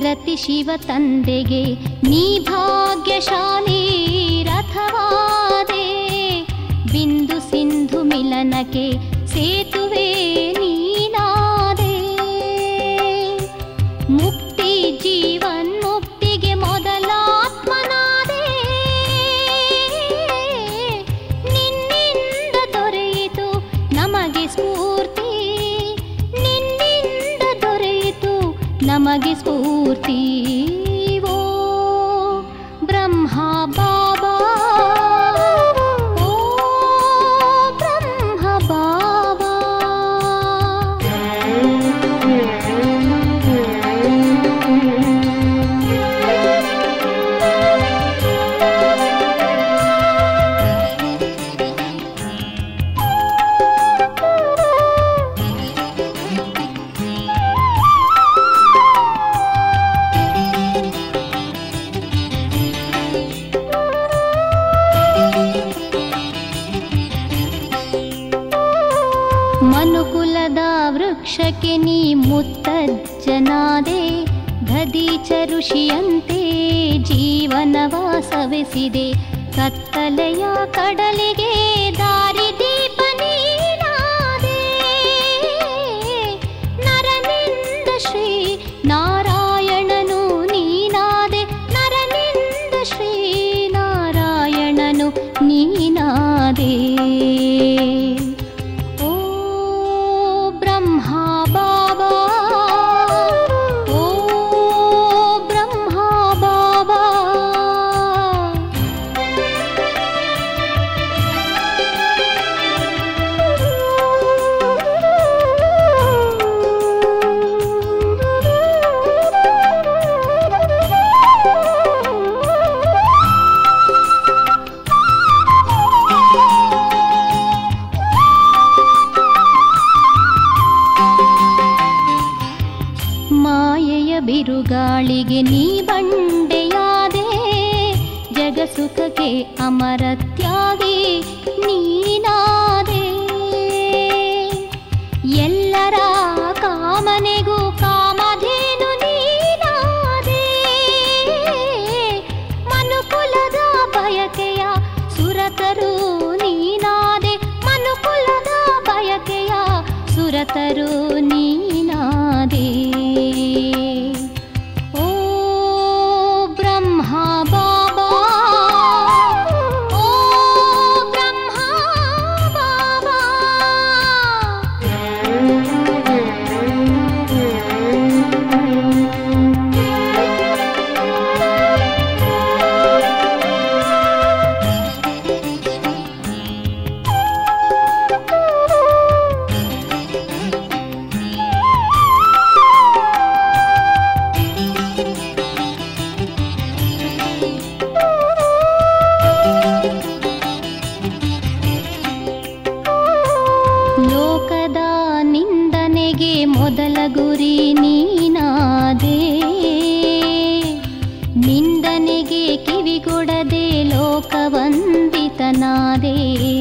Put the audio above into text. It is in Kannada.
ಪ್ರತಿ ಶಿವ ತಂದೆಗೆ ನೀ ಭಾಗ್ಯಶಾಲಿ ರಥವಾದೆ ಬಿಂದು ಸಿಂಧು ಮಿಲನಕ್ಕೆ ಸೇತುವೆ ನೀನಾದೆ ಮುಕ್ತಿ ಜೀವನ್ ಮುಕ್ತಿಗೆ ಮೊದಲಾತ್ಮನಾದೆ ನಿನ್ನಿಂದ ದೊರೆಯಿತು ನಮಗೆ ಸ್ಫೂರ್ತಿ ನಿನ್ನಿಂದ ದೊರೆಯಿತು ನಮಗೆ ಸ್ಫೂರ್ತಿ ಓ ಬ್ರಹ್ಮ ಬಾಬಾ ಓ ಬ್ರಹ್ಮ ಬಾಬಾ ಮನುಕುಲದ ವೃಕ್ಷಕ್ಕೆ ನೀ ಮುತ್ತಜ್ಜನಾದೆ ದದೀಚ ಋಷಿಯಂತೆ ಜೀವನವ ಸವೆಸಿದೆ ಕತ್ತಲೆಯ ಕಡಲಿಗೆ ದಾರಿದೀಪ ನೀನಾದೆ ನರನಿಂದ ಶ್ರೀ ನಾರಾಯಣನು ನೀನಾದೆ ನರನಿಂದ ಶ್ರೀ ನಾರಾಯಣನು ನೀನಾದೆ ಓ ಬ್ರಹ್ಮ ಬಾಬಾ ಓ ಬ್ರಹ್ಮ ಬಾಬಾ ಮಾಯೆಯ ಬಿರುಗಾಳಿಗೆ ನೀ ಬಂಡೆಯಾದೆ ಜಗಸುಖಕ್ಕೆ ಅಮರತ್ಯಾಗಿ ನೀನಾದೆ ಎಲ್ಲರ ಕಾಮನೆಗೂ ಕಾಮಧೇನು ನೀನಾದೆ ಮನುಕುಲದ ಬಯಕೆಯ ಸುರತರು ನೀನಾದೆ ಮನುಕುಲದ ಬಯಕೆಯ ಸುರತರು ನೀನಾದೆ ಓ ಬ್ರಹ್ಮ ಬಾಬಾ ಓ ಬ್ರಹ್ಮ ಬಾಬಾ ಲೋಕದ ನಿಂದನೆಗೆ ಮೊದಲ ಗುರಿ ನೀನಾದೆ ನಿಂದನೆಗೆ ಕಿವಿಗೊಡದೆ ಲೋಕವಂದಿತನಾದೆ